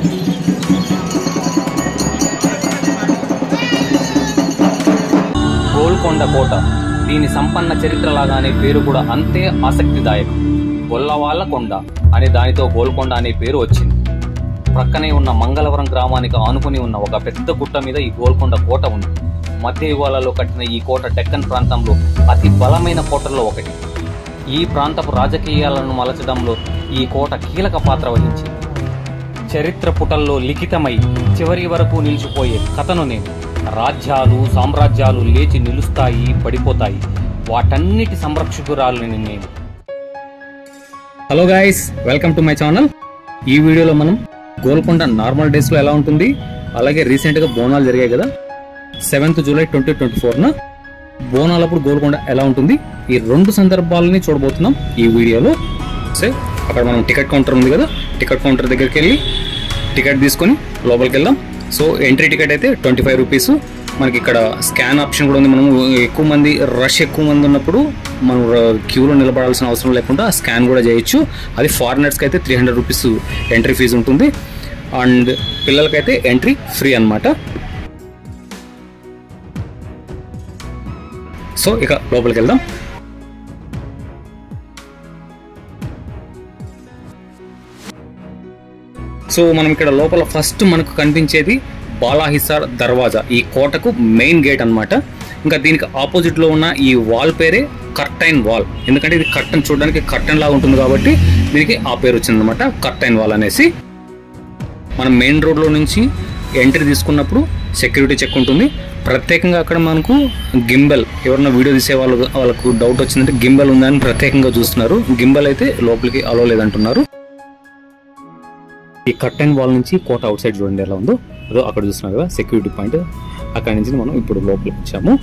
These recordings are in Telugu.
గోల్కొండ కోట దీని సంపన్న చరిత్ర లాగానే పేరు కూడా అంతే ఆసక్తిదాయకం గొల్లవాళ్ల కొండ అనే దానితో గోల్కొండ అనే పేరు వచ్చింది ప్రక్కనే ఉన్న మంగళవరం గ్రామానికి ఆనుకుని ఉన్న ఒక పెద్ద గుట్ట మీద ఈ గోల్కొండ కోట ఉంది మధ్య యుగాలలో కట్టిన ఈ కోట డెక్కన్ ప్రాంతంలో అతి బలమైన కోటల్లో ఒకటి ఈ ప్రాంతపు రాజకీయాలను మలచడంలో ఈ కోట కీలక పాత్ర వహించింది చరిత్ర పుటల్లో లిఖితమై చివరి వరకు నిలిచిపోయే కథను నేను రాజ్యాలు సామ్రాజ్యాలు లేచి నిలుస్తాయి పడిపోతాయి వాటన్నిటి సంరక్షకురాలని నేను hello guys welcome to my channel ఈ వీడియోలో మనం గోల్కొండ నార్మల్ డేస్లో ఎలా ఉంటుంది అలాగే రీసెంట్గా బోనాలు జరిగాయి కదా సెవెంత్ జూలై ట్వంటీ ట్వంటీ ఫోర్న బోనాలప్పుడు గోల్కొండ ఎలా ఉంటుంది ఈ రెండు సందర్భాలని చూడబోతున్నాం ఈ వీడియోలో సే అక్కడ మనం టికెట్ కౌంటర్ ఉంది కదా టికెట్ కౌంటర్ దగ్గరికి వెళ్ళి టికెట్ తీసుకొని లోపలికి వెళ్దాం సో ఎంట్రీ టికెట్ అయితే ట్వంటీ ఫైవ్ రూపీస్ మనకి ఇక్కడ స్కాన్ ఆప్షన్ కూడా ఉంది మనం ఎక్కువ మంది రష్ ఎక్కువ మంది ఉన్నప్పుడు మనం క్యూలో నిలబడాల్సిన అవసరం లేకుండా స్కాన్ కూడా చేయొచ్చు అది ఫారినర్స్కి అయితే three hundred rupees entry fees ఉంటుంది అండ్ పిల్లలకైతే ఎంట్రీ ఫ్రీ అన్నమాట సో ఇక లోపలికి వెళ్దాం సో మనం ఇక్కడ లోపల ఫస్ట్ మనకు కనిపించేది బాలాహిసార్ దర్వాజా ఈ కోటకు మెయిన్ గేట్ అన్నమాట ఇంకా దీనికి ఆపోజిట్ లో ఉన్న ఈ వాల్ పేరే కర్టైన్ వాల్ ఎందుకంటే ఇది కర్టన్ చూడడానికి కర్టన్ లాగా ఉంటుంది కాబట్టి దీనికి ఆ పేరు వచ్చిందనమాట కర్టైన్ వాల్ అనేసి మనం మెయిన్ రోడ్లో నుంచి ఎంట్రీ తీసుకున్నప్పుడు సెక్యూరిటీ చెక్ ఉంటుంది ప్రత్యేకంగా అక్కడ మనకు గింబెల్ ఎవరైనా వీడియో తీసే వాళ్ళు వాళ్ళకు డౌట్ వచ్చిందంటే గింబెల్ ఉందని ప్రత్యేకంగా చూస్తున్నారు గింబెల్ అయితే లోపలికి అలో లేదంటున్నారు ఈ కర్టెన్ వాల్ నుంచి కోట అవుట్ సైడ్ చూడండి ఎలా ఉందో అదో అక్కడ చూస్తున్నారు కదా సెక్యూరిటీ పాయింట్ అక్కడ నుంచి మనం ఇప్పుడు లోపలికి వచ్చాము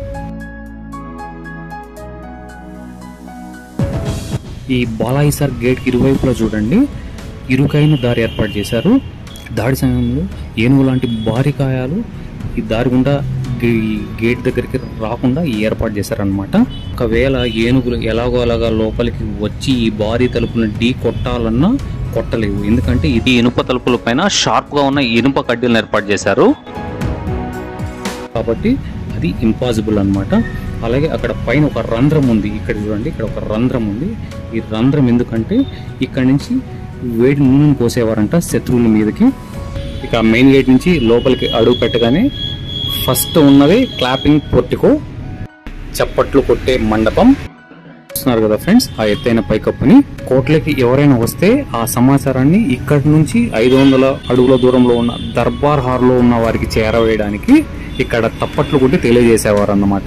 ఈ బాలాయిసార్ గేట్ ఇరువైపులా చూడండి ఇరుకైన దారి ఏర్పాటు చేశారు దాడి సమయంలో ఏనుగు లాంటి భారీ కాయాలు ఈ దారి గుండా ఈ గేట్ దగ్గరికి రాకుండా ఈ ఏర్పాటు చేశారనమాట ఒకవేళ ఏనుగులు ఎలాగో అలాగా లోపలికి వచ్చి ఈ భారీ తలుపులను ఢీ కొట్టాలన్నా కొట్టలేవు ఎందుకంటే ఇది ఇనుప తలుపుల పైన షార్ప్ గా ఉన్న ఇనుప కడ్డీలను ఏర్పాటు చేశారు కాబట్టి అది ఇంపాసిబుల్ అన్నమాట అలాగే అక్కడ పైన ఒక రంధ్రం ఉంది ఇక్కడ చూడండి ఇక్కడ ఒక రంధ్రం ఉంది ఈ రంధ్రం ఎందుకంటే ఇక్కడ నుంచి వేడి నూనెను పోసేవారంట శత్రువుల మీదకి ఇక మెయిన్ గేట్ నుంచి లోపలికి అడుగు పెట్టగానే ఫస్ట్ ఉన్నది క్లాపింగ్ పొర్టికో చప్పట్లు కొట్టే మండపం చూస్తున్నారు కదా ఫ్రెండ్స్ ఆ ఎత్తైన పైకప్పుని కోట్లకి ఎవరైనా వస్తే ఆ సమాచారాన్ని ఇక్కడి నుంచి ఐదు వందల అడుగుల దూరంలో ఉన్న దర్బార్ హార్ లో ఉన్న వారికి చేరవేయడానికి ఇక్కడ తప్పట్లు కొట్టి తెలియజేసేవారు అన్నమాట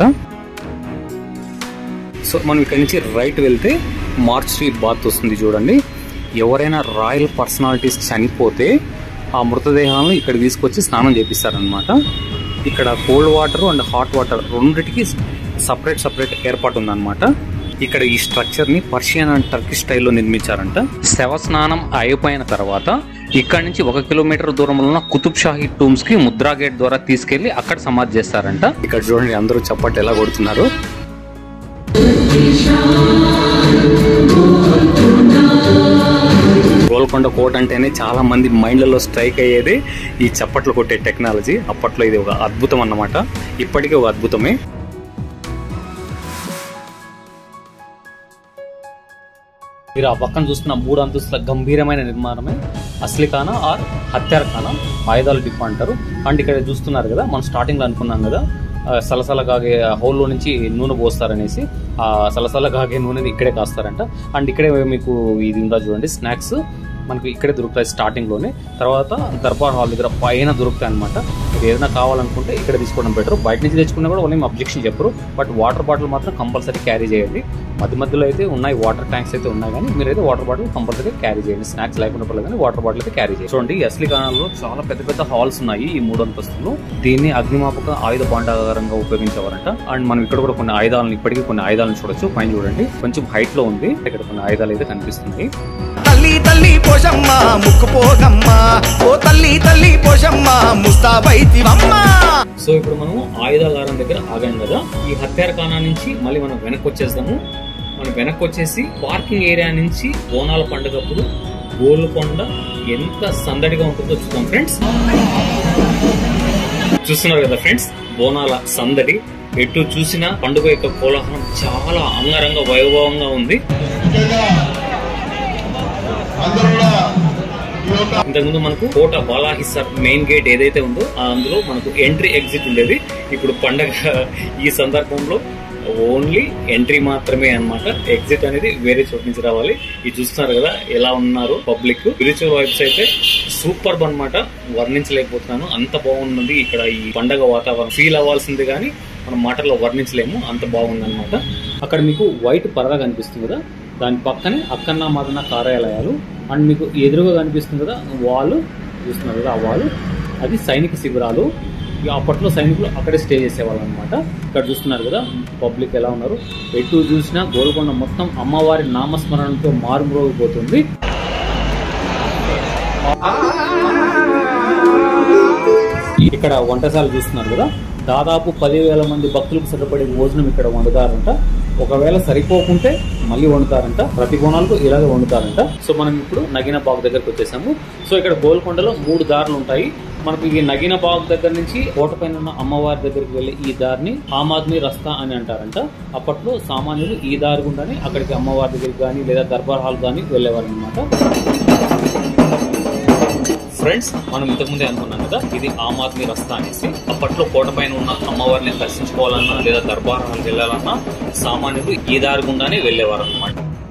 సో మనం ఇక్కడి నుంచి రైట్ వెళ్తే మార్చ్ స్ట్రీట్ బాత్ వస్తుంది చూడండి ఎవరైనా రాయల్ పర్సనాలిటీస్ చనిపోతే ఆ మృతదేహాలను ఇక్కడ తీసుకొచ్చి స్నానం చేపిస్తారనమాట ఇక్కడ cold water and hot water రెండిటికి సపరేట్ సపరేట్ ఏర్పాటు ఉందన్నమాట ఇక్కడ ఈ స్ట్రక్చర్ ని పర్షియన్ అండ్ టర్కిష్ స్టైల్లో నిర్మించారంట శవ స్నానం అయిపోయిన తర్వాత ఇక్కడ నుంచి ఒక కిలోమీటర్ దూరంలో ఉన్న కుతుబ్ షాహీ టూమ్స్ కి ముద్రా గేట్ ద్వారా తీసుకెళ్లి అక్కడ సమాధి చేస్తారంట ఇక్కడ చూడండి అందరూ చప్పట్లు ఎలా కొడుతున్నారు గోల్కొండ కోట అంటేనే చాలా మంది మైండ్లలో స్ట్రైక్ అయ్యేది ఈ చప్పట్లు కొట్టే టెక్నాలజీ అప్పట్లో ఇది ఒక అద్భుతం అన్నమాట ఇప్పటికీ ఒక అద్భుతమే మీరు ఆ పక్కన చూస్తున్న మూడు అంతస్తుల గంభీరమైన నిర్మాణమే అస్లిఖానా ఆర్ హత్యారఖానా ఆయుధాలు డిపో అంటారు అండ్ ఇక్కడ చూస్తున్నారు కదా మనం స్టార్టింగ్ లో అనుకున్నాం కదా ఆ, సలసల కాగే హోల్లో నుంచి నూనె పోస్తారనేసి ఆ సలసల కాగే నూనెని ఇక్కడే కాస్తారంట అండ్ ఇక్కడే మీకు ఇది ఉందా చూడండి స్నాక్స్ మనకి ఇక్కడే దొరుకుతాయి స్టార్టింగ్ లోనే తర్వాత దర్బార్ హాల్ దగ్గర పైన దొరుకుతాయి అనమాట మీరు ఏదైనా కావాలనుకుంటే ఇక్కడ తీసుకోవడం బెటర్ బయట నుంచి తెచ్చుకున్నా కూడా వాళ్ళు అబ్జెక్షన్ చెప్పరు బట్ వాటర్ బాటిల్ మాత్రం కంపల్సరీ క్యారీ చేయండి మధ్య మధ్యలో అయితే ఉన్నాయి వాటర్ ట్యాంక్స్ అయితే ఉన్నాయి కానీ మీరైతే వాటర్ బాటిల్ కంపల్సరీ క్యారీ చేయండి స్నాక్స్ లేకుండా పర్లేదు కానీ వాటర్ బాటిల్ అయితే క్యారీ చేయండి చూడండి ఈ అసలు కాలంలో చాలా పెద్ద పెద్ద హాల్స్ ఉన్నాయి ఈ మూడు అంతస్తులు దీన్ని అగ్నిమాపక ఆయుధ భాండాగారంగా ఉపయోగించేవారంట అండ్ మనం ఇక్కడ కూడా కొన్ని ఆయుధాలను ఇప్పటికీ కొన్ని ఆయుధాలను చూడొచ్చు పైన చూడండి కొంచెం హైట్ లో ఉంది ఇక్కడ కొన్ని ఆయుధాలు అయితే కనిపిస్తున్నాయి తల్లి తల్లి పోషమ్మ ముక్కు పోగమ్మ ఓ తల్లి తల్లి పోషమ్మ ముస్తాబైతివమ్మ సో ఇప్పుడు మనం ఆయుధాగారం దగ్గర ఆగాం కదా ఈ హత్యార ఖానా నుంచి మళ్ళీ మనం వెనక్కి వచ్చేస్తాము మనం వెనక్కి వచ్చేసి పార్కింగ్ ఏరియా నుంచి బోనాల పండుగప్పుడు గోల్కొండ ఎంత సందడిగా ఉంటుందో చూద్దాం ఫ్రెండ్స్ చూస్తున్నారు కదా ఫ్రెండ్స్ బోనాల సందడి ఎటు చూసినా పండుగ యొక్క కోలాహలం చాలా అంగరంగ వైభవంగా ఉంది ఇంతకుముందు మనకు కోట బాలాహిసార్ మెయిన్ గేట్ ఏదైతే ఉందో ఆ అందులో మనకు ఎంట్రీ ఎగ్జిట్ ఉండేది ఇప్పుడు పండగ ఈ సందర్భంలో ఓన్లీ ఎంట్రీ మాత్రమే అన్నమాట ఎగ్జిట్ అనేది వేరే చోటు నుంచి రావాలి ఇది చూస్తున్నారు కదా ఎలా ఉన్నారు పబ్లిక్ స్పిరిచువల్ వైబ్స్ అయితే సూపర్ అన్నమాట వర్ణించలేకపోతున్నాను అంత బాగున్నది ఇక్కడ ఈ పండగ వాతావరణం ఫీల్ అవ్వాల్సింది కానీ మనం మాటల్లో వర్ణించలేము అంత బాగుంది అనమాట అక్కడ మీకు వైట్ పరదా కనిపిస్తుంది కదా దాని పక్కనే అక్కన్న మదన కార్యాలయాలు అండ్ మీకు ఎదురుగా కనిపిస్తుంది కదా వాళ్ళు చూస్తున్నారు కదా ఆ వాళ్ళు అది సైనిక శిబిరాలు ఇక అప్పట్లో సైనికులు అక్కడే స్టే చేసేవాళ్ళు అనమాట ఇక్కడ చూస్తున్నారు కదా పబ్లిక్ ఎలా ఉన్నారు ఎటు చూసినా గోల్కొండ మొత్తం అమ్మవారి నామస్మరణతో మారుమ్రోగిపోతుంది ఇక్కడ వంటశాల చూస్తున్నారు కదా దాదాపు పదివేల మంది భక్తులకు సరిపడే భోజనం ఇక్కడ వండుతారంట ఒకవేళ సరిపోకుంటే మళ్ళీ వండుతారంట ప్రతి కోణాలకు ఇలాగే వండుతారంట సో మనం ఇప్పుడు నగిన బాగ్ దగ్గరకు వచ్చేసాము సో ఇక్కడ గోల్కొండలో మూడు దారులు ఉంటాయి మనకు ఈ నగిన బాగ్ దగ్గర నుంచి కోటపైన ఉన్న అమ్మవారి దగ్గరికి వెళ్ళే ఈ దారిని ఆమ్ ఆద్మీ రస్తా అని అంటారంట అప్పట్లో సామాన్యులు ఈ దారి గుండానే అక్కడికి అమ్మవారి దగ్గరికి కానీ లేదా దర్బార్ హాల్ కానీ వెళ్ళేవారు అనమాట ఫ్రెండ్స్ మనం ఇంతకుముందే అనుకున్నాం కదా ఇది ఆమ్ ఆద్మీ రస్తా అనేసి అప్పట్లో కోట పైన ఉన్న అమ్మవారిని దర్శించుకోవాలన్నా లేదా దర్బార్ హాల్కి వెళ్ళాలన్నా సామాన్యులు ఈ దారి గుండానే వెళ్ళేవారు అనమాట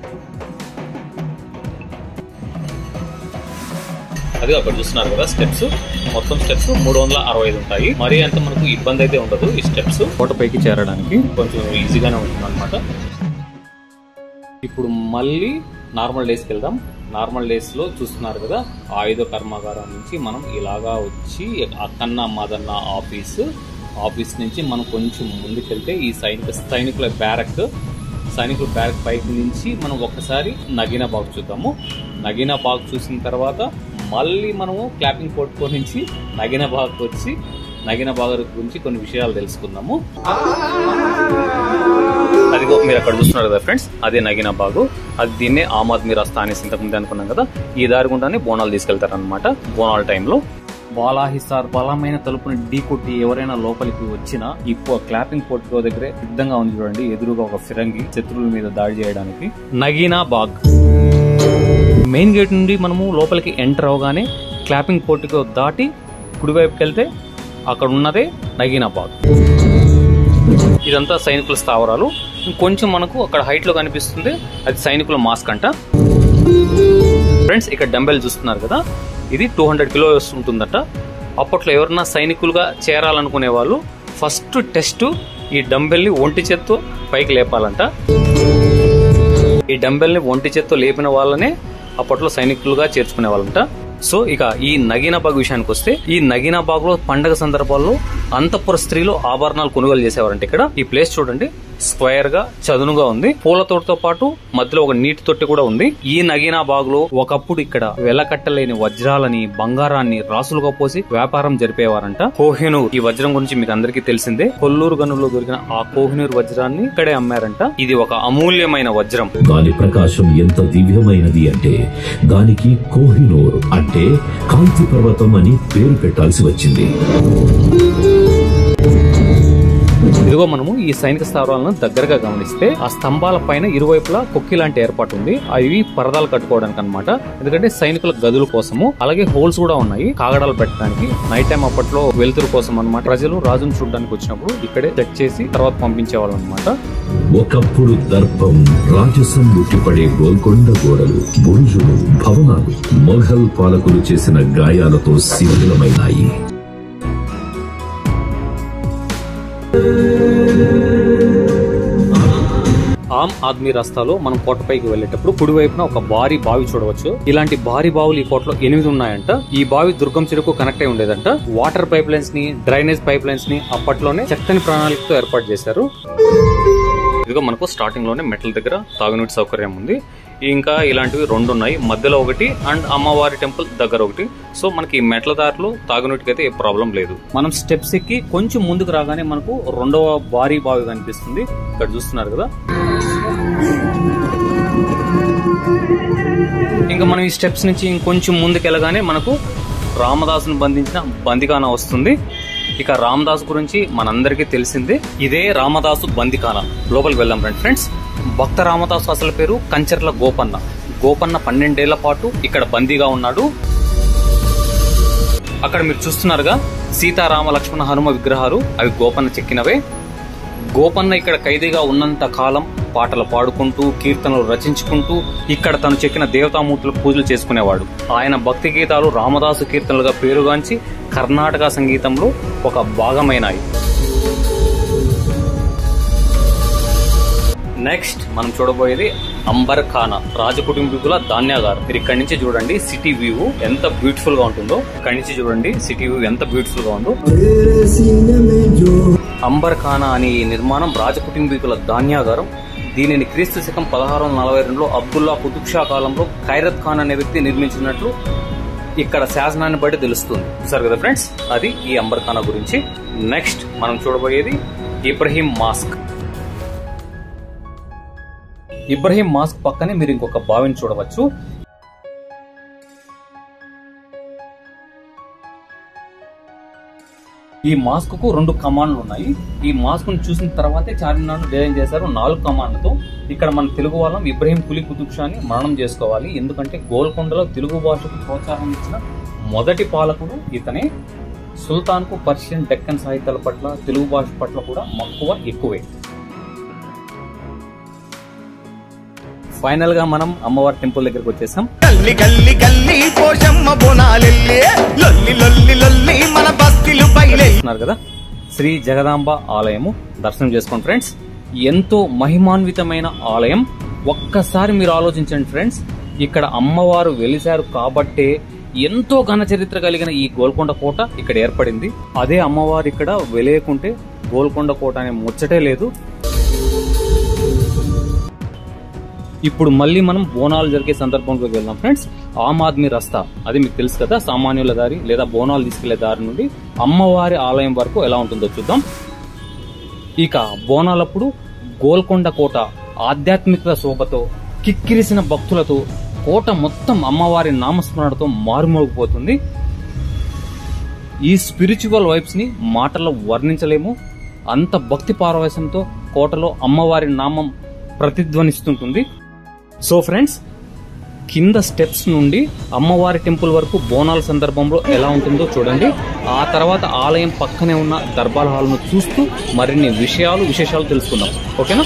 అది అక్కడ చూస్తున్నారు కదా స్టెప్స్ మొత్తం స్టెప్స్ మూడు వందల అరవై ఐదు ఉంటాయి మరి అంత మనకు ఇబ్బంది అయితే ఉండదు ఈ స్టెప్స్ కోట పైకి చేరడానికి కొంచెం ఈజీగానే ఉంటుంది అనమాట ఇప్పుడు మళ్ళీ నార్మల్ డేస్కి వెళ్దాం నార్మల్ డేస్ లో చూస్తున్నారు కదా ఆయుధ కర్మాగారం నుంచి మనం ఇలాగా వచ్చి అక్కన్న మదన్న ఆఫీస్ ఆఫీస్ నుంచి మనం కొంచెం ముందుకెళ్తే ఈ సైనిక సైనికుల బ్యారక్ సైనికుల బ్యారక్ పైకి నుంచి మనం ఒక్కసారి నగిన బాగ్ చూద్దాము నగిన బాగ్ చూసిన తర్వాత మళ్ళీ మనము క్లాపింగ్ పోర్ట్కో నుంచి నగిన బాగ్ వచ్చి నగిన బాగ్ గురించి కొన్ని విషయాలు తెలుసుకుందాము అదిగో మీరు అక్కడ చూస్తున్నారు కదా ఫ్రెండ్స్ అదే నగిన బాగు అది దీన్నే ఆమ్ ఆద్మీ రస్తా అనేసి ఇంతకుముందు అనుకున్నాం కదా ఈ దారి గుండానే బోనాలు తీసుకెళ్తారనమాట బోనాల టైంలో బాలాహిసార్ బలమైన తలుపుని ఢీ కొట్టి ఎవరైనా లోపలికి వచ్చినా ఈ క్లాపింగ్ పోర్టికో దగ్గరే సిద్ధంగా ఉంది చూడండి ఎదురుగా ఒక ఫిరంగి శత్రువుల మీద దాడి చేయడానికి నగీనా బాగ్ మెయిన్ గేట్ నుండి మనము లోపలికి ఎంటర్ అవగానే క్లాపింగ్ పోర్టికో దాటి కుడివైపుకి వెళ్తే అక్కడ ఉన్నదే నగీనా బాగ్ ఇదంతా సైనికుల స్థావరాలు కొంచెం మనకు అక్కడ హైట్ లో కనిపిస్తుంది అది సైనికుల మాస్క్ అంట ఫ్రెండ్స్ ఇక్కడ డంబెల్ చూస్తున్నారు కదా ఇది టూ హండ్రెడ్ కిలోస్ ఉంటుందట అప్పట్లో ఎవరన్నా సైనికులుగా చేరాలనుకునే వాళ్ళు ఫస్ట్ టెస్ట్ ఈ డంబెల్ ని ఒంటి చేత్తో పైకి లేపాలంట ఈ డంబెల్ ని ఒంటి చేత్తో లేపిన వాళ్ళనే అప్పట్లో సైనికులుగా చేర్చుకునే వాళ్ళంట సో ఇక ఈ నగీనాబాగ్ విషయానికి వస్తే ఈ నగీనాబాగ్ లో పండగ సందర్భాల్లో అంతఃపుర స్త్రీలు ఆభరణాలు కొనుగోలు చేసేవారంట ఇక్కడ ఈ ప్లేస్ చూడండి స్క్వేర్ గా చదునుగా ఉంది పూల తోటతో పాటు మధ్యలో ఒక నీటి తొట్టి కూడా ఉంది ఈ నగీనా బాగ్ లో ఒకప్పుడు ఇక్కడ వెలకట్టలేని వజ్రాలని బంగారాన్ని రాసులుగా పోసి వ్యాపారం జరిపేవారంట కోహినూర్ ఈ వజ్రం గురించి మీకు అందరికీ తెలిసిందే కొల్లూరు గనుల్లో దొరికిన ఆ కోహినూర్ వజ్రాన్ని ఇక్కడే అమ్మారంట ఇది ఒక అమూల్యమైన వజ్రం దాని ప్రకాశం ఎంత దివ్యమైనది అంటే దానికి కోహినూర్ అంటే కాంతి పర్వతం అని పేరు పెట్టాల్సి వచ్చింది ఇదిగో మనము ఈ సైనిక స్థావరాలను దగ్గరగా గమనిస్తే ఆ స్తంభాల పైన ఇరువైపులా కొక్కి లాంటి ఏర్పాటు ఉంది అవి పరదాలు కట్టుకోవడానికి అన్నమాట ఎందుకంటే సైనికుల గదుల కోసము అలాగే హోల్స్ కూడా ఉన్నాయి కాగడాలు పెట్టడానికి నైట్ టైం అప్పట్లో వెలుతురు కోసం అన్నమాట ప్రజలు రాజును చూడడానికి వచ్చినప్పుడు ఇక్కడే చెక్ చేసి తర్వాత పంపించేవాళ్ళు అనమాట ఒకప్పుడు దర్పం రాజసం ఉట్టిపడే గోల్కొండ గోడలు బురుజులు భవనాలు మొఘల్ పాలకులు చేసిన గాయాలతో శిథిలమైనాయి ఆమ్ ఆద్మీ రస్తాలో మనం కోటపైకి వెళ్ళేటప్పుడు కుడివైపున ఒక భారీ బావి చూడవచ్చు ఇలాంటి భారీ బావులు ఈ కోటలో ఎనిమిది ఉన్నాయంట ఈ బావి దుర్గం చెరుకు కనెక్ట్ అయి ఉండేదంట వాటర్ పైప్ లైన్స్ ని డ్రైనేజ్ పైప్ లైన్స్ ని అప్పట్లోనే చక్కని ప్రణాళికతో ఏర్పాటు చేశారు ఇదిగో మనకు స్టార్టింగ్ లోనే మెట్ల దగ్గర తాగునీటి సౌకర్యం ఉంది ఇంకా ఇలాంటివి రెండు ఉన్నాయి మధ్యలో ఒకటి అండ్ అమ్మవారి టెంపుల్ దగ్గర ఒకటి సో మనకి ఈ మెట్ల దారిలో తాగునీటికి అయితే ఏ ప్రాబ్లం లేదు మనం స్టెప్స్ ఎక్కి కొంచెం ముందుకు రాగానే మనకు రెండవ భారీ బావి కనిపిస్తుంది ఇక్కడ చూస్తున్నారు కదా ఇంకా మనం ఈ స్టెప్స్ నుంచి ఇంకొంచెం ముందుకెళ్ళగానే మనకు రామదాసును బంధించిన బందికాన వస్తుంది ఇక రామదాస్ గురించి మనందరికీ తెలిసిందే ఇదే రామదాసు బందికాన లోపలికి వెళ్దాం రండి ఫ్రెండ్స్ భక్త రామదాసు అసలు పేరు కంచర్ల గోపన్న గోపన్న పన్నెండేళ్ల పాటు ఇక్కడ బందీగా ఉన్నాడు అక్కడ మీరు చూస్తున్నారుగా సీతారామ లక్ష్మణ హనుమ విగ్రహాలు అవి గోపన్న చెక్కినవే గోపన్న ఇక్కడ ఖైదీగా ఉన్నంత కాలం పాటలు పాడుకుంటూ కీర్తనలు రచించుకుంటూ ఇక్కడ తను చెక్కిన దేవతామూర్తులకు పూజలు చేసుకునేవాడు ఆయన భక్తి గీతాలు రామదాసు కీర్తనలుగా పేరుగాంచి కర్ణాటక సంగీతంలో ఒక భాగమైనాయి నెక్స్ట్ మనం చూడబోయేది అంబర్ ఖానా రాజకుటుంబీకుల ధాన్యాగారం మీరు ఇక్కడి నుంచి చూడండి సిటీ వ్యూ ఎంత బ్యూటిఫుల్ గా ఉంటుందో ఇక్కడి నుంచి చూడండి సిటీ వ్యూ ఎంత బ్యూటిఫుల్ గా ఉందో అంబర్ ఖానా అనే ఈ నిర్మాణం రాజకుటుంబీకుల ధాన్యాగారం దీనిని క్రీస్తు శకం పదహారు వందల నలభై రెండులో అబ్దుల్లా కుతుబ్ షా కాలంలో ఖైరత్ ఖాన్ అనే వ్యక్తి నిర్మించినట్లు ఇక్కడ శాసనాన్ని బట్టి తెలుస్తుంది చూసారు కదా ఫ్రెండ్స్ అది ఈ అంబర్ ఖానా గురించి నెక్స్ట్ మనం చూడబోయేది ఇబ్రహీం మాస్క్ ఇబ్రహీం మాస్క్ పక్కనే మీరు ఇంకొక బావిని చూడవచ్చు ఈ మాస్క్ కు రెండు కమాండ్లు ఉన్నాయి ఈ మాస్క్ ను చూసిన తర్వాతే చార్మినార్ డిజైన్ చేశారు నాలుగు కమాండ్లతో ఇక్కడ మన తెలుగు వాళ్ళం ఇబ్రహీం కులి కుతుబ్ షాని మరణం చేసుకోవాలి ఎందుకంటే గోల్కొండలో తెలుగు భాషకు ప్రోత్సాహం ఇచ్చిన మొదటి పాలకుడు ఇతనే సుల్తాన్ కు పర్షియన్ డెక్కన్ సాహిత్యాల పట్ల తెలుగు భాష పట్ల కూడా మక్కువ ఎక్కువే ఫైనల్ గా మనం అమ్మవారి టెంపుల్ దగ్గరికి వచ్చేసాం గల్లి గల్లి గల్లి పోషమ్మ బోనాలెల్లే లొల్లి లొల్లి లొల్లి మన బస్తీలు బయలే చూస్తున్నారు కదా శ్రీ జగదాంబ ఆలయము దర్శనం చేసుకోండి ఫ్రెండ్స్ ఎంతో మహిమాన్వితమైన ఆలయం ఒక్కసారి మీరు ఆలోచించండి ఫ్రెండ్స్ ఇక్కడ అమ్మవారు వెలిశారు కాబట్టే ఎంతో ఘన చరిత్ర కలిగిన ఈ గోల్కొండ కోట ఇక్కడ ఏర్పడింది అదే అమ్మవారు ఇక్కడ వెలేయకుంటే గోల్కొండ కోట అనే ముచ్చటే లేదు ఇప్పుడు మళ్ళీ మనం బోనాలు జరిగే సందర్భంలోకి వెళ్దాం ఫ్రెండ్స్ ఆమ్ ఆద్మీ రస్తా అది మీకు తెలుసు కదా సామాన్యుల దారి లేదా బోనాలు తీసుకెళ్లే దారి నుండి అమ్మవారి ఆలయం వరకు ఎలా ఉంటుందో చూద్దాం ఇక బోనాలప్పుడు గోల్కొండ కోట ఆధ్యాత్మిక శోభతో కిక్కిరిసిన భక్తులతో కోట మొత్తం అమ్మవారి నామస్మరణతో మారుమోగిపోతుంది ఈ స్పిరిచువల్ వైబ్స్ ని మాటల్లో వర్ణించలేము అంత భక్తి పారవేశంతో కోటలో అమ్మవారి నామం ప్రతిధ్వనిస్తుంటుంది సో ఫ్రెండ్స్ కింద స్టెప్స్ నుండి అమ్మవారి టెంపుల్ వరకు బోనాల సందర్భంలో ఎలా ఉంటుందో చూడండి ఆ తర్వాత ఆలయం పక్కనే ఉన్న దర్బార్ హాల్ను చూస్తూ మరిన్ని విషయాలు విశేషాలు తెలుసుకుందాం ఓకేనా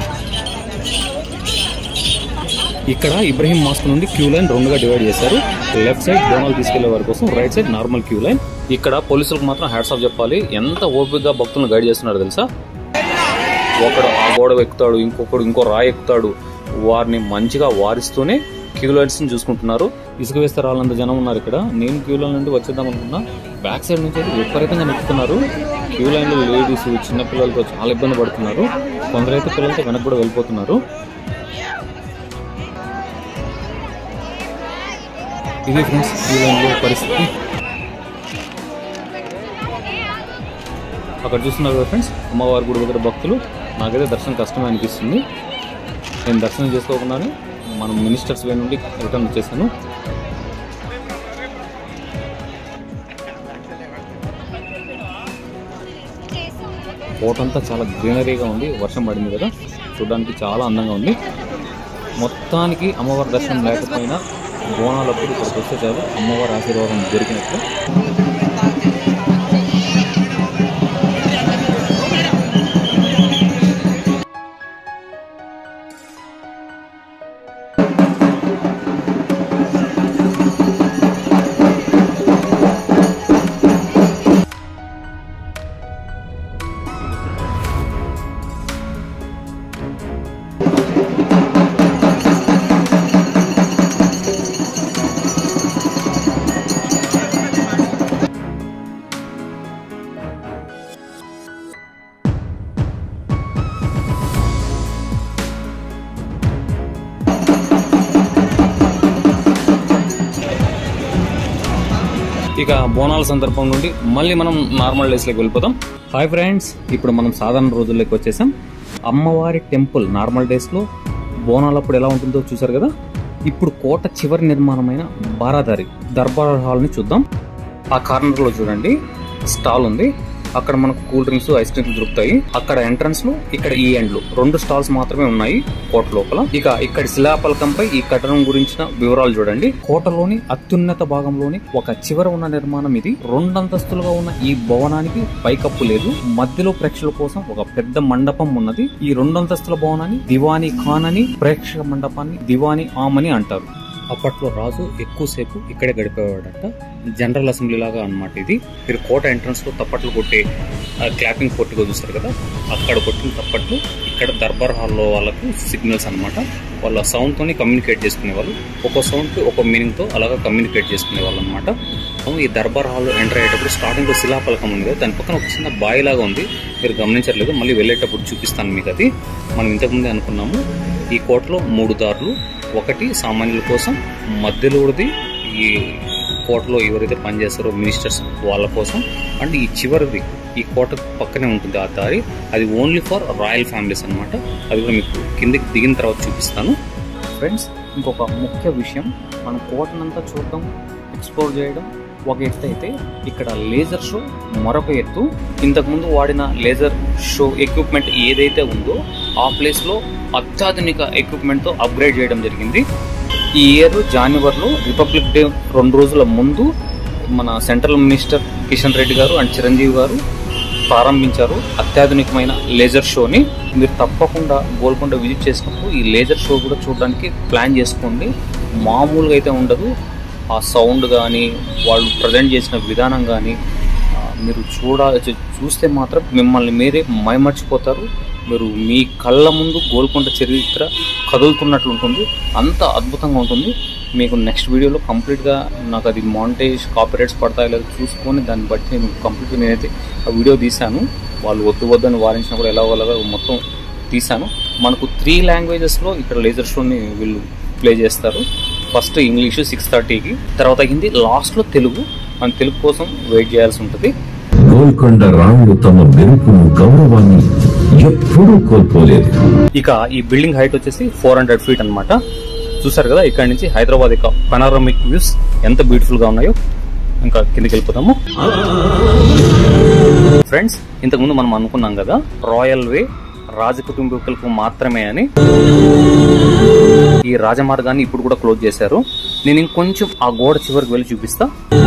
ఇక్కడ ఇబ్రహీం మాస్క్ నుండి క్యూ లైన్ రెండుగా డివైడ్ చేశారు లెఫ్ట్ సైడ్ బోనాలు తీసుకెళ్లే వారి కోసం right side normal queue line ఇక్కడ పోలీసులకు మాత్రం హ్యాట్స్ ఆఫ్ చెప్పాలి ఎంత ఓపికగా భక్తులను గైడ్ చేస్తున్నారు తెలుసా ఒకడు ఆ గోడ ఎక్కుతాడు ఇంకొకడు ఇంకో రాయి ఎక్కుతాడు వారిని మంచిగా వారిస్తూనే క్యూ లైన్స్ ని చూసుకుంటున్నారు ఇసుక వేస్తే రాళ్ళంత జనం ఉన్నారు ఇక్కడ నేను క్యూ లైన్ నుండి వచ్చేద్దాం అనుకున్నా బ్యాక్ సైడ్ నుంచి అయితే విపరీతంగా నెక్కుతున్నారు క్యూ లైన్ లో లేడీస్ చిన్న పిల్లలతో చాలా ఇబ్బంది పడుతున్నారు కొందరైతే పిల్లలతో వెనక్కి కూడా వెళ్ళిపోతున్నారు ఇది ఫ్రెండ్స్ క్యూ లైన్ లో పరిస్థితి అక్కడ చూస్తున్నారు కదా ఫ్రెండ్స్ అమ్మవారి గుడి దగ్గర భక్తులు నాకైతే దర్శనం కష్టమే అనిపిస్తుంది నేను దర్శనం చేసుకోకుండానే మనం మినిస్టర్స్ వే నుండి రిటర్న్ వచ్చేసాను కోటంతా చాలా గ్రీనరీగా ఉంది వర్షం పడింది కదా చూడడానికి చాలా అందంగా ఉంది మొత్తానికి అమ్మవారి దర్శనం లేకపోయినా బోనాలప్పుడు ఇక్కడికి వస్తే చాలు అమ్మవారి ఆశీర్వాదం దొరికినట్లు ఇక బోనాల సందర్భం నుండి మళ్ళీ మనం నార్మల్ డేస్ లోకి వెళ్ళిపోతాం హాయ్ ఫ్రెండ్స్ ఇప్పుడు మనం సాధారణ రోజుల్లోకి వచ్చేసాం అమ్మవారి టెంపుల్ నార్మల్ డేస్ లో బోనాలప్పుడు ఎలా ఉంటుందో చూసారు కదా ఇప్పుడు కోట చివరి నిర్మాణమైన బారాదారి దర్బార్ హాల్ ని చూద్దాం ఆ కార్నర్ లో చూడండి స్టాల్ ఉంది అక్కడ మనకు కూల్ డ్రింక్స్ ఐస్ క్రీమ్స్ దొరుకుతాయి అక్కడ ఎంట్రన్స్ లో ఇక్కడ ఈ ఎండ్లు రెండు స్టాల్స్ మాత్రమే ఉన్నాయి కోట లోపల ఇక ఇక్కడ శిలాపలకంపై ఈ కట్టడం గురించిన వివరాలు చూడండి కోటలోని అత్యున్నత భాగంలోని ఒక చివర ఉన్న నిర్మాణం ఇది రెండంతస్తులుగా ఉన్న ఈ భవనానికి పైకప్పు లేదు మధ్యలో ప్రేక్షకుల కోసం ఒక పెద్ద మండపం ఉన్నది ఈ రెండంతస్తుల భవనాన్ని దివానీ ఖాన్ అని ప్రేక్షక మండపాన్ని దివానీ ఆమ్ అని అంటారు అప్పట్లో రాజు ఎక్కువసేపు ఇక్కడే గడిపేవాడట జనరల్ అసెంబ్లీ లాగా అన్నమాట ఇది మీరు కోట ఎంట్రన్స్ లో తప్పట్లు కొట్టే క్లాపింగ్ కొట్టుగా చూస్తారు కదా అక్కడ కొట్టిన తప్పట్లు ఇక్కడ దర్బార్ హాల్లో వాళ్ళకు సిగ్నల్స్ అన్నమాట వాళ్ళ సౌండ్ తోని కమ్యూనికేట్ చేసుకునే వాళ్ళు ఒక్కో సౌండ్ కి ఒక్కో మీనింగ్ తో అలాగా కమ్యూనికేట్ చేసుకునే వాళ్ళు అనమాట ఈ దర్బార్ హాల్ ఎంటర్ అయ్యేటప్పుడు స్టార్టింగ్ లో శిలాఫలకం ఉంది కదా దాని పక్కన ఒక చిన్న బావి లాగా ఉంది మీరు గమనించట్లేదు మళ్ళీ వెళ్ళేటప్పుడు చూపిస్తాను మీకు అది మనం ఇంతకుముందే అనుకున్నాము ఈ కోటలో మూడు దారులు ఒకటి సామాన్యుల కోసం మధ్యలోది ఈ కోటలో ఎవరైతే పనిచేస్తారో మినిస్టర్స్ వాళ్ళ కోసం అండ్ ఈ చివరిది ఈ కోట పక్కనే ఉంటుంది ఆ దారి అది ఓన్లీ ఫర్ రాయల్ ఫ్యామిలీస్ అన్నమాట అది కూడా మీకు కిందకి దిగిన తర్వాత చూపిస్తాను ఫ్రెండ్స్ ఇంకొక ముఖ్య విషయం మనం కోటనంతా చూడడం ఎక్స్ప్లోర్ చేయడం ఒక ఎత్తు అయితే ఇక్కడ లేజర్ షో మరొక ఎత్తు ఇంతకుముందు వాడిన లేజర్ షో ఎక్విప్మెంట్ ఏదైతే ఉందో ఆ ప్లేస్ లో అత్యాధునిక ఎక్విప్మెంట్ తో అప్గ్రేడ్ చేయడం జరిగింది ఈ ఇయర్ జనవరిలో రిపబ్లిక్ డే రెండు రోజుల ముందు మన సెంట్రల్ మినిస్టర్ కిషన్ రెడ్డి గారు అండ్ చిరంజీవి గారు ప్రారంభించారు అత్యాధునికమైన లేజర్ షోని మీరు తప్పకుండా గోల్కొండ విజిట్ చేసినప్పుడు ఈ లేజర్ షో కూడా చూడడానికి ప్లాన్ చేసుకోండి మామూలుగా అయితే ఉండదు ఆ సౌండ్ కానీ వాళ్ళు ప్రజెంట్ చేసిన విధానం కానీ మీరు చూడ చూ- చూస్తే మాత్రం మిమ్మల్ని మీరే మైమర్చిపోతారు మీరు మీ కళ్ళ ముందు గోల్కొండ చరిత్ర కదులుతున్నట్లు ఉంటుంది అంత అద్భుతంగా ఉంటుంది మీకు నెక్స్ట్ వీడియోలో కంప్లీట్గా నాకు అది మాంటేజ్ కాపీరైట్స్ పడతాయో లేదో చూసుకొని దాన్ని బట్టి నేను కంప్లీట్గా నేనైతే ఆ వీడియో తీశాను వాళ్ళు వద్దు వద్దని వారించినా కూడా ఎలా వాళ్ళగా మొత్తం తీశాను మనకు త్రీ లాంగ్వేజెస్లో ఇక్కడ లేజర్ షోని వీళ్ళు ప్లే చేస్తారు ఫస్ట్ ఇంగ్లీషు సిక్స్ థర్టీకి తర్వాత హిందీ లాస్ట్లో తెలుగు మన తెలుగు కోసం వెయిట్ చేయాల్సి ఉంటుంది గోల్కొండ రాణులు తమ మెరుపును గౌరవాన్ని ఎప్పుడూ కోల్పోలేదు ఇక ఈ బిల్డింగ్ హైట్ వచ్చేసి ఫోర్ హండ్రెడ్ ఫీట్ అన్నమాట చూసారు కదా ఇక్కడ నుంచి హైదరాబాద్ యొక్క పనారమిక్ వ్యూస్ ఎంత బ్యూటిఫుల్ గా ఉన్నాయో ఇంకా కిందకి వెళ్ళిపోతాము ఫ్రెండ్స్ ఇంతకుముందు మనం అనుకున్నాం కదా రాయల్ వే రాజకుటుంబీకులకు మాత్రమే అని ఈ రాజమార్గాన్ని ఇప్పుడు కూడా క్లోజ్ చేశారు నేను ఇంకొంచెం ఆ గోడ చివరికి వెళ్ళి చూపిస్తా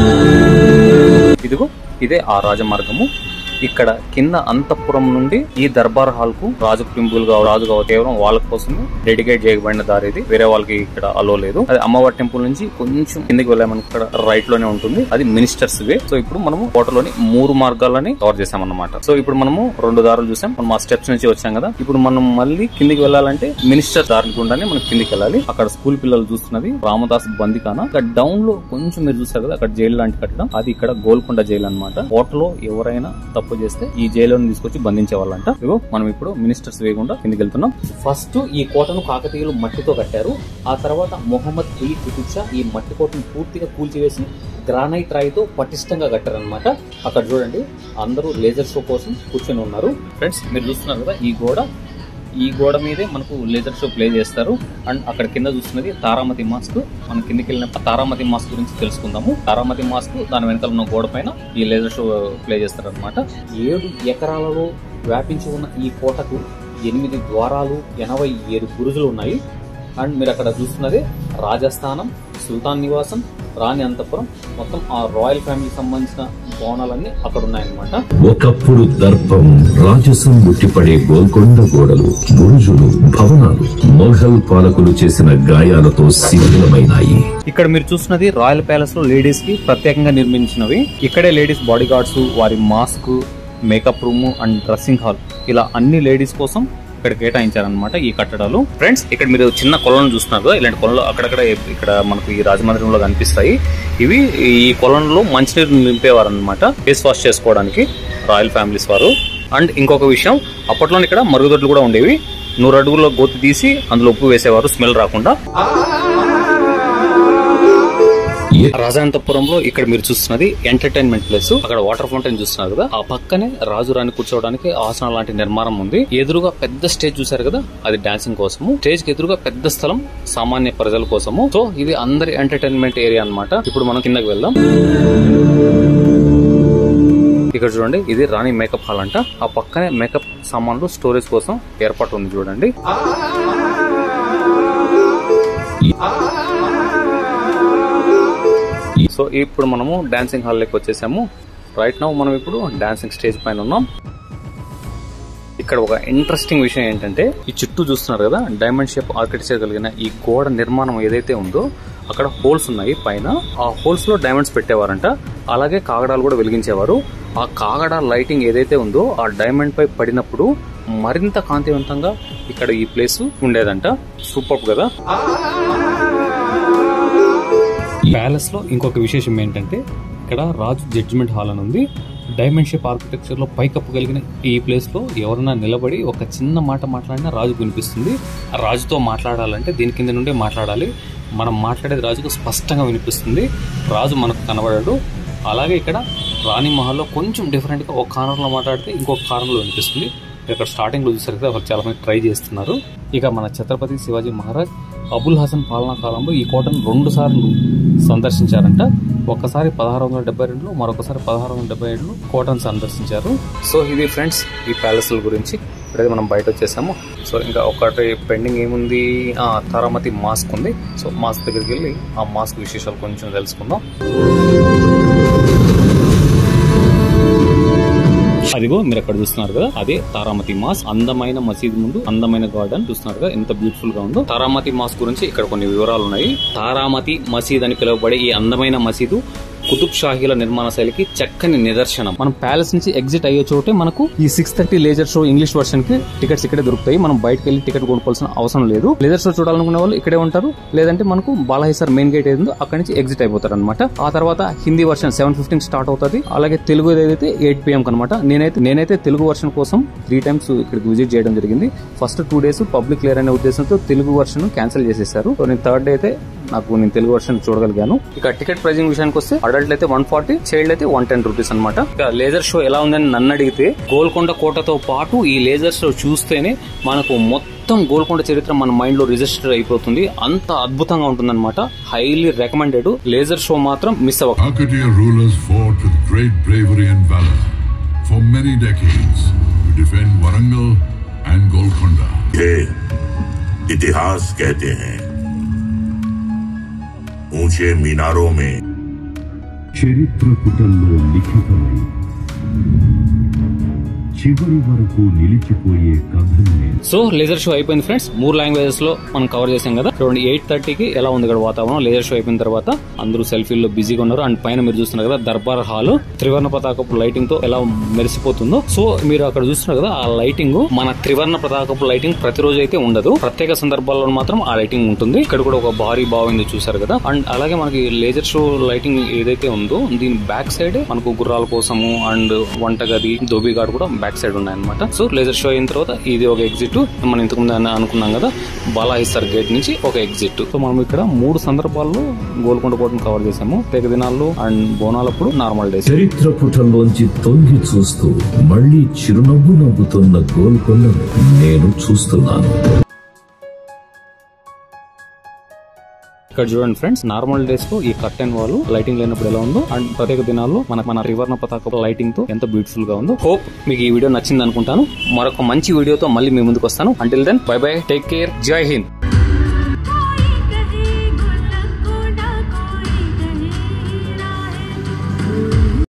ఇదిగో ఇదే ఆ రాజమార్గము ఇక్కడ కింద అంతఃపురం నుండి ఈ దర్బార్ హాల్ కు రాజు పింపుల్ రాజు కావ కేవలం వాళ్ళ కోసమే డెడికేట్ చేయబడిన దారి ఇది వేరే వాళ్ళకి ఇక్కడ అలో లేదు అది అమ్మవారి టెంపుల్ నుంచి కొంచెం కిందకి వెళ్ళామని ఇక్కడ రైట్ లోనే ఉంటుంది అది మినిస్టర్స్ వే సో ఇప్పుడు మనము కోటలోని మూడు మార్గాలని కవర్ చేసామన్నమాట సో ఇప్పుడు మనము రెండు దారులు చూసాం మనం ఆ స్టెప్స్ నుంచి వచ్చాం కదా ఇప్పుడు మనం మళ్ళీ కిందికి వెళ్ళాలంటే మినిస్టర్ దారి గుండానే మనం కిందికి వెళ్ళాలి అక్కడ స్కూల్ పిల్లలు చూస్తున్నది రామదాస్ బందికాన ఇక్కడ డౌన్ లో కొంచెం మీరు చూస్తారు కదా అక్కడ జైలు లాంటి కట్టడం అది ఇక్కడ గోల్కొండ జైలు అనమాట కోటలో ఎవరైనా తప్పు చేస్తే ఈ జైలుని తీసుకొచ్చి బంధించే వాళ్ళంట ఇగో మనం ఇప్పుడు మినిస్టర్స్ వేయకుండా కిందికి వెళ్తున్నాం ఫస్ట్ ఈ కోటను కాకతీయులు మట్టితో కట్టారు ఆ తర్వాత మొహమ్మద్ కులీ కుతుబ్ షా ఈ మట్టి కోటను పూర్తిగా కూల్చివేసి గ్రానైట్ రాయితో పటిష్టంగా కట్టారనమాట అక్కడ చూడండి అందరూ లేజర్ షో కోసం కూర్చొని ఉన్నారు ఫ్రెండ్స్ మీరు చూస్తున్నారు కదా ఈ గోడ ఈ గోడ మీదే మనకు లేజర్ షో ప్లే చేస్తారు అండ్ అక్కడ కింద చూస్తున్నది తారామతి మాస్క్ మనం కిందకి వెళ్ళిన తారామతి మాస్క్ గురించి తెలుసుకుందాము తారామతి మాస్క్ దాని వెనకాల ఉన్న గోడ పైన ఈ లేజర్ షో ప్లే చేస్తారు అనమాట ఏడు ఎకరాలలో వ్యాపించి ఉన్న ఈ కోటకు ఎనిమిది ద్వారాలు ఎనభై ఏడు బురుజులు ఉన్నాయి అండ్ మీరు అక్కడ చూస్తున్నది రాజస్థానం సుల్తాన్ నివాసం రాణి అంతపురం మొత్తం ఆ రాయల్ ఫ్యామిలీకి సంబంధించిన భవనాలన్నీ అక్కడ ఉన్నాయన్నమాట ఒకప్పుడు దర్పం రాజసం ముట్టిపడే గోల్కొండ గోడలు బురుజులు భవనాలు మొఘల్ పాలకులు చేసిన గాయాలతో శిథిలమైనాయి ఇక్కడ మీరు చూస్తున్నది రాయల్ ప్యాలెస్ లో లేడీస్ కి ప్రత్యేకంగా నిర్మించినవి ఇక్కడే లేడీస్ బాడీ గార్డ్స్ వారి mosque makeup room and dressing hall ఇలా అన్ని లేడీస్ కోసం ఇక్కడ కేటాయించారనమాట ఈ కట్టడాలు ఫ్రెండ్స్ ఇక్కడ మీరు చిన్న కొలను చూస్తున్నారు కదా ఇలాంటి కొలను అక్కడక్కడ ఇక్కడ మనకు ఈ రాజమందిరంలో కనిపిస్తాయి ఇవి ఈ కొలంలో మంచినీరు నింపేవారు అనమాట ఫేస్ వాష్ చేసుకోవడానికి రాయల్ ఫ్యామిలీస్ వారు అండ్ ఇంకొక విషయం అప్పట్లో ఇక్కడ మరుగుదొడ్లు కూడా ఉండేవి నూరు అడుగుల గోతి తీసి అందులో ఉప్పు వేసేవారు స్మెల్ రాకుండా రాజానంతపురంలో ఇక్కడ మీరు చూస్తున్నది ఎంటర్టైన్మెంట్ ప్లేస్ అక్కడ వాటర్ ఫౌంటైన్ చూస్తున్నారు కదా ఆ పక్కనే రాజు రాణి కూర్చోవడానికి ఆసనం లాంటి నిర్మాణం ఉంది ఎదురుగా పెద్ద స్టేజ్ చూసారు కదా అది డాన్సింగ్ కోసము స్టేజ్ కి ఎదురుగా పెద్ద స్థలం సామాన్య ప్రజల కోసము సో ఇది అందరి ఎంటర్టైన్మెంట్ ఏరియా అన్నమాట ఇప్పుడు మనం కిందకి వెళ్దాం ఇక్కడ చూడండి ఇది రాణి మేకప్ హాల్ అంట ఆ పక్కనే మేకప్ సామాన్లు స్టోరేజ్ కోసం ఏర్పాటు ఉంది చూడండి సో ఇప్పుడు మనము డాన్సింగ్ హాల్ లెక్క వచ్చేసాము రైట్ నౌ మనం ఇప్పుడు డాన్సింగ్ స్టేజ్ పైన ఉన్నాం ఇక్కడ ఒక ఇంట్రెస్టింగ్ విషయం ఏంటంటే ఈ చుట్టూ చూస్తున్నారు కదా డైమండ్ షేప్ ఆర్కిటెక్చర్ కలిగిన ఈ గోడ నిర్మాణం ఏదైతే ఉందో అక్కడ హోల్స్ ఉన్నాయి పైన ఆ హోల్స్ లో డైమండ్స్ పెట్టేవారంట అలాగే కాగడాలు కూడా వెలిగించేవారు ఆ కాగడ లైటింగ్ ఏదైతే ఉందో ఆ డైమండ్ పై పడినప్పుడు మరింత కాంతివంతంగా ఇక్కడ ఈ ప్లేస్ ఉండేదంట సూపర్ కదా ప్యాలెస్ లో ఇంకొక విశేషం ఏంటంటే ఇక్కడ రాజు జడ్జిమెంట్ హాల్ అని ఉంది డైమండ్ షేప్ ఆర్కిటెక్చర్ లో పైకప్పు కలిగిన ఈ ప్లేస్ లో ఎవరైనా నిలబడి ఒక చిన్న మాట మాట్లాడినా రాజు వినిపిస్తుంది ఆ రాజుతో మాట్లాడాలంటే దీని కింద నుండే మాట్లాడాలి మనం మాట్లాడేది రాజుకు స్పష్టంగా వినిపిస్తుంది రాజు మనకు కనబడాడు అలాగే ఇక్కడ రాణి మహల్లో కొంచెం డిఫరెంట్ గా ఒక కార్నర్ లో మాట్లాడితే ఇంకొక కార్నర్ లో వినిపిస్తుంది ఇక్కడ స్టార్టింగ్ లో చూసారు కదా వాళ్ళు చాలా మంది ట్రై చేస్తున్నారు ఇక మన ఛత్రపతి శివాజీ మహారాజ్ అబుల్ హసన్ పాలనా కాలంలో ఈ కోటను రెండు సార్లు సందర్శించారంట ఒకసారి పదహారు వందల డెబ్బై రెండులో మరొకసారి పదహారు వందల డెబ్బై ఏడులో కోటను సందర్శించారు సో ఇది ఫ్రెండ్స్ ఈ ప్యాలెస్ల గురించి ఇప్పుడైతే మనం బయట వచ్చేసాము సో ఇంకా ఒకటి పెండింగ్ ఏముంది ఆ, తారామతి మాస్క్ ఉంది సో మాస్క్ దగ్గరికి వెళ్ళి ఆ మాస్క్ విశేషాలు కొంచెం తెలుసుకుందాం అదిగో మీరు అక్కడ చూస్తున్నారు కదా అదే తారామతి మాస్ అందమైన మసీద్ ముందు అందమైన గార్డెన్ చూస్తున్నారు కదా ఎంత బ్యూటిఫుల్ గా ఉందో తారామతి మాస్ గురించి ఇక్కడ కొన్ని వివరాలు ఉన్నాయి తారామతి మసీద్ అని పిలువబడే ఈ అందమైన మసీదు కుతుబ్ షాహీల నిర్మాణ శైలికి చక్కని నిదర్శనం మనం ప్యాలెస్ నుంచి ఎగ్జిట్ అయ్యే చోటే మనకు ఈ six thirty laser show English version కి టికెట్స్ ఇక్కడే దొరుకుతాయి మనం బయటకు వెళ్ళి టికెట్ కొనుక్కోవాల్సిన అవసరం లేదు లేజర్ షో చూడాలనుకునే వాళ్ళు ఇక్కడే ఉంటారు లేదంటే మనకు బాలాహిసార్ మెయిన్ గేట్ ఏదో అక్కడి నుంచి ఎగ్జిట్ అయిపోతారు అనమాట ఆ తర్వాత Hindi version seven fifteen start అవుతుంది అలాగే తెలుగు ఏదైతే ఎయిట్ పిఎం అనమాట నేనైతే నేనైతే తెలుగు వర్షన్ కోసం త్రీ టైమ్స్ ఇక్కడికి విజిట్ చేయడం జరిగింది first two days public clear అనే ఉద్దేశంతో తెలుగు వర్షన్ క్యాన్సిల్ చేసేసారు సో నేను థర్డ్ డే అయితే నాకు నేను తెలుగు వర్షన్ చూడగలిగాను ఇక టికెట్ ప్రైజింగ్ విషయానికి వస్తే అడల్ట్ అయితే వన్ ఫార్టీ చైల్డ్ అయితే వన్ టెన్ రూపీస్ అనమాట ఇక లేజర్ షో ఎలా ఉందని నన్ను అడిగితే గోల్కొండ కోటతో పాటు ఈ లేజర్ షో చూస్తేనే మనకు మొత్తం గోల్కొండ చరిత్ర మన మైండ్ లో రిజిస్టర్ అయిపోతుంది అంత అద్భుతంగా ఉంటుందన్నమాట హైలీ రికమెండెడ్ లేజర్ షో మాత్రం మిస్ అవ్వక Kakatiya rulers fought with great bravery and valor for many decades to defend Warangal and Golconda. ये इतिहास कहते हैं ऊंचे मीनारों में చరిత్ర పుటల్లో లిఖితమై చివరి వరకు నిలిచిపోయే కథల్ని సో లేజర్ షో అయిపోయింది ఫ్రెండ్స్ మూడు లాంగ్వేజెస్ లో మనం కవర్ చేసాం కదా చూడండి ఎయిట్ థర్టీకి ఎలా ఉంది ఇక్కడ వాతావరణం లేజర్ షో అయిపోయిన తర్వాత అందరూ సెల్ఫీల్లో బిజీగా ఉన్నారు అండ్ పైన మీరు చూస్తున్నారు కదా దర్బార్ హాల్ త్రివర్ణ పతాకపు లైటింగ్ తో ఎలా మెరిసిపోతుందో సో మీరు అక్కడ చూస్తున్నారు కదా ఆ లైటింగ్ మన త్రివర్ణ పతాకపు లైటింగ్ ప్రతిరోజు అయితే ఉండదు ప్రత్యేక సందర్భాల్లో మాత్రం ఆ లైటింగ్ ఉంటుంది ఇక్కడ కూడా ఒక భారీ బాగుంది చూసారు కదా అండ్ అలాగే మనకి లేజర్ షో లైటింగ్ ఏదైతే ఉందో దీని బ్యాక్ సైడ్ మనకు గుర్రాల కోసము అండ్ వంటగది దోబిగాడ్ కూడా బ్యాక్ సైడ్ ఉన్నాయన్నమాట సో లేజర్ షో అయిన తర్వాత ఇది ఒక ఎగ్జిట్ మనం ఇంతకుముందు అన్న- అనుకున్నాం కదా బాలాహిస్తార్ గేట్ నుంచి ఒక ఎగ్జిట్ సో మనం ఇక్కడ మూడు సందర్భాల్లో గోల్కొండ కోటను కవర్ చేసాము తెగ దినాలు అండ్ బోనాలప్పుడు నార్మల్ డేస్ చరిత్ర పుటల్లోంచి తొంగి చూస్తూ మళ్ళీ చిరునవ్వు నవ్వుతున్న గోల్కొండను నేను చూస్తున్నాను ఇక్కడ చూడండి ఫ్రెండ్స్ నార్మల్ డేస్ లో ఈ కర్టెన్ వాల్ లైటింగ్ లేనప్పుడు ఎలా ఉందో అండ్ ప్రత్యేక దినాల్లో మన మన త్రివర్ణ పతాక లైటింగ్ తో ఎంత బ్యూటిఫుల్ గా ఉందో హోప్ మీకు ఈ వీడియో నచ్చింది అనుకుంటాను మరొక మంచి వీడియోతో మళ్ళీ మీ ముందుకు వస్తాను until then bye bye take care Jai Hind